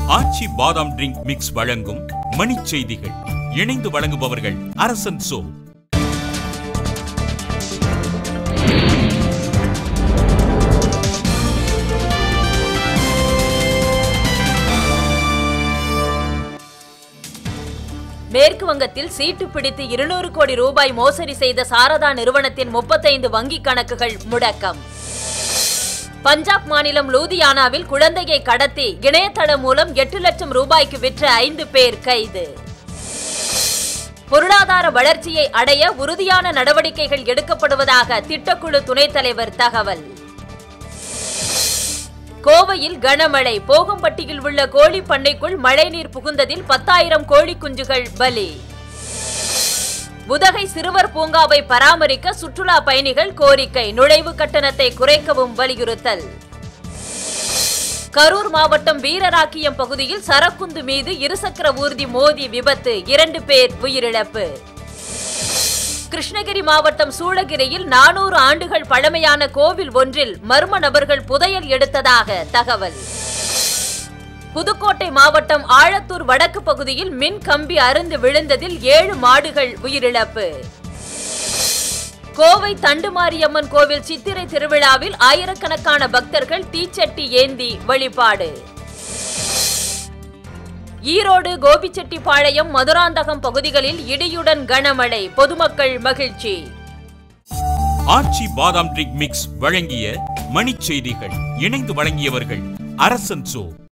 ஆச்சி பாதாம் drink mix வழங்கும் மணிச் செய்திகள் இணைந்து வழங்குபவர்கள் அரசன் சோ மேற்கு வங்கத்தில் சீட்டு பிடித்து இருநூறு கோடி ரூபாய் மோசடி செய்த சாரதா நிறுவனத்தின் முப்பத்தைந்து வங்கிக் கணக்குகள் முடக்கம் பஞ்சாப் மாநிலம் லூதியானாவில் குழந்தையை கடத்தி இணையதளம் மூலம் எட்டு லட்சம் ரூபாய்க்கு விற்ற ஐந்து பேர் கைது பொருளாதார வளர்ச்சியை அடைய உறுதியான நடவடிக்கைகள் எடுக்கப்படுவதாக திட்டக்குழு துணைத் தலைவர் தகவல் கோவையில் கனமழை போகம்பட்டியில் உள்ள கோழி பண்ணைக்குள் மழைநீர் புகுந்ததில் பத்தாயிரம் கோழி குஞ்சுகள் பலி உதகை சிறுவர் பூங்காவை பராமரிக்க சுற்றுலா பயணிகள் கோரிக்கை நுழைவு கட்டணத்தை குறைக்கவும் வலியுறுத்தல் கரூர் மாவட்டம் வீரராக்கியம் பகுதியில் சரக்குந்து மீது இருசக்கர ஊர்தி மோதி விபத்து இரண்டு பேர் உயிரிழப்பு கிருஷ்ணகிரி மாவட்டம் சூளகிரியில் நானூறு ஆண்டுகள் பழமையான கோவில் ஒன்றில் மர்ம நபர்கள் புதையல் எடுத்ததாக தகவல் புதுக்கோட்டை மாவட்டம் ஆழத்தூர் வடக்கு பகுதியில் மின் கம்பி அருந்து விழுந்ததில் ஏழு மாடுகள் உயிரிழப்பு கோவை தண்டுமாரியம்மன் கோவில் சித்திரை திருவிழாவில் ஆயிரக்கணக்கான பக்தர்கள் தீச்சட்டி ஏந்தி வழிபாடு ஈரோடு கோபிச்செட்டிப்பாளையம் மதுராந்தகம் பகுதிகளில் இடியுடன் கனமழை பொதுமக்கள் மகிழ்ச்சி ஆச்சி பாதாம் ட்ரிங்க் மிக்ஸ் வழங்கிய மணிச் செய்திகள் இணைந்து வழங்கியவர்கள் அரசன் சோ